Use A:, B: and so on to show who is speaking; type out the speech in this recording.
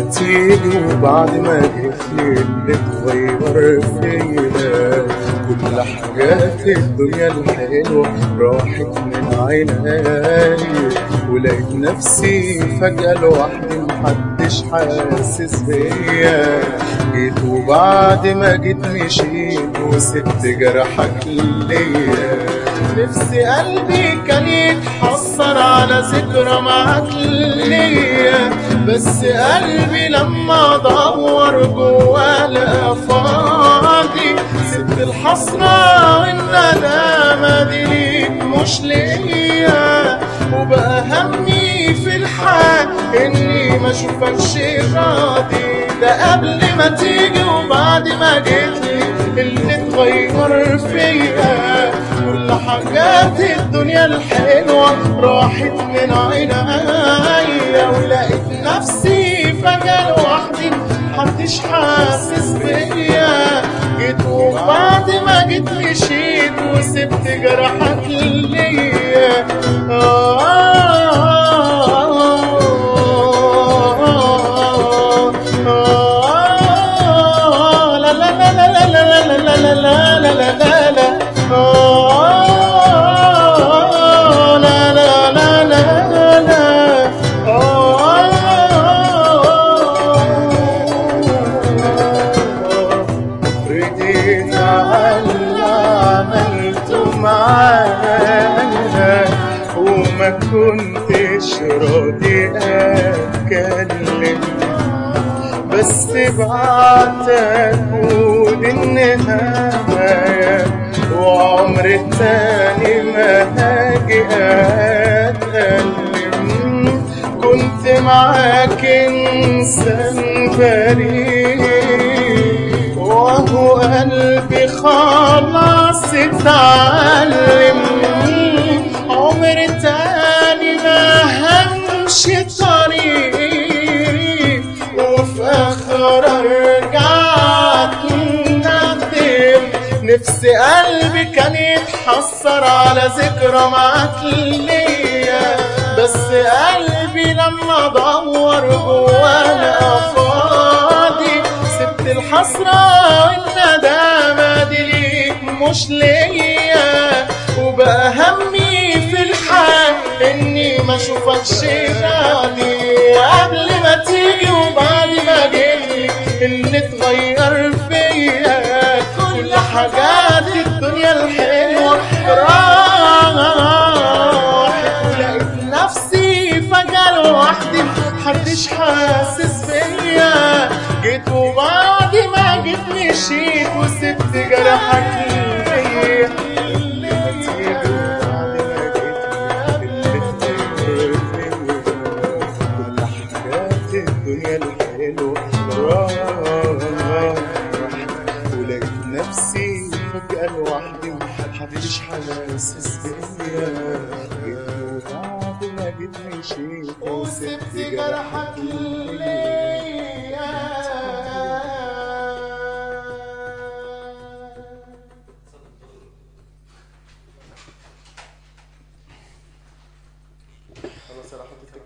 A: تيجي وبعد ما جيتلي اللي اتغير فيا كل حاجات الدنيا الحلوة راحت من عيني ولقيت نفسي فجأة لوحدي محدش حاسس بيا جيت وبعد ما جيت مشيت وسبت جرحك ليا نفسي قلبي كان يتحسر على ذكرى معاك ليا بس قلبي لما ادور جواه لقى فاضي سبت الحسرة والندامة دي ليك مش ليا وبقى همي في الحال اني ما اشوفكش راضي ده قبل ما تيجي وبعد ما جيتلي اللي اتغير فيا كل حاجات الدنيا الحلوة راحت من عينيا ولقيت نفسي فجأة لوحدي محدش حاسس بيا جيت وبعد ما جيت مشيت وسبت جرحك ليا آه آه لا لا لا لا لا لا لا لا لا لا لا لا لا آه لا لا لا لا لا آه رديت على اللي عملته معانا وما كنتش راضي اتكلم بس بعتك النهاية وعمر تاني ما هاجي اتألم كنت معاك انسان بريء وهو قلبي خلاص اتعلم عمر تاني ما همشي طريق وفي اخر رجعت ندم نفسي قلبي كان يتحسر على ذكرى معاك ليا بس قلبي لما ادور جواه لقى فاضي سبت الحسرة والندامة دي ليك مش ليا وبقى همي في الحال اني ما اشوفكش راضي قبل ما تيجي وبعد ما جيتلي اللي اتغير فيا كل حاجات الدنيا الحلوة راحت ولقيت نفسي فجأة لوحدي محدش حاسس بيا جيت وبعد ما جيت مشيت وسبت جرحك ليا اللي ما تيجي وبعد ما جيت اللي تغير فيا كل حاجات الدنيا الحلوة راحت ولقيت نفسي فجأة لوحدي محدش حاسس بيا جيت وبعد ما جيت مشيت وسبت جرحك ليا خلاص انا حطيت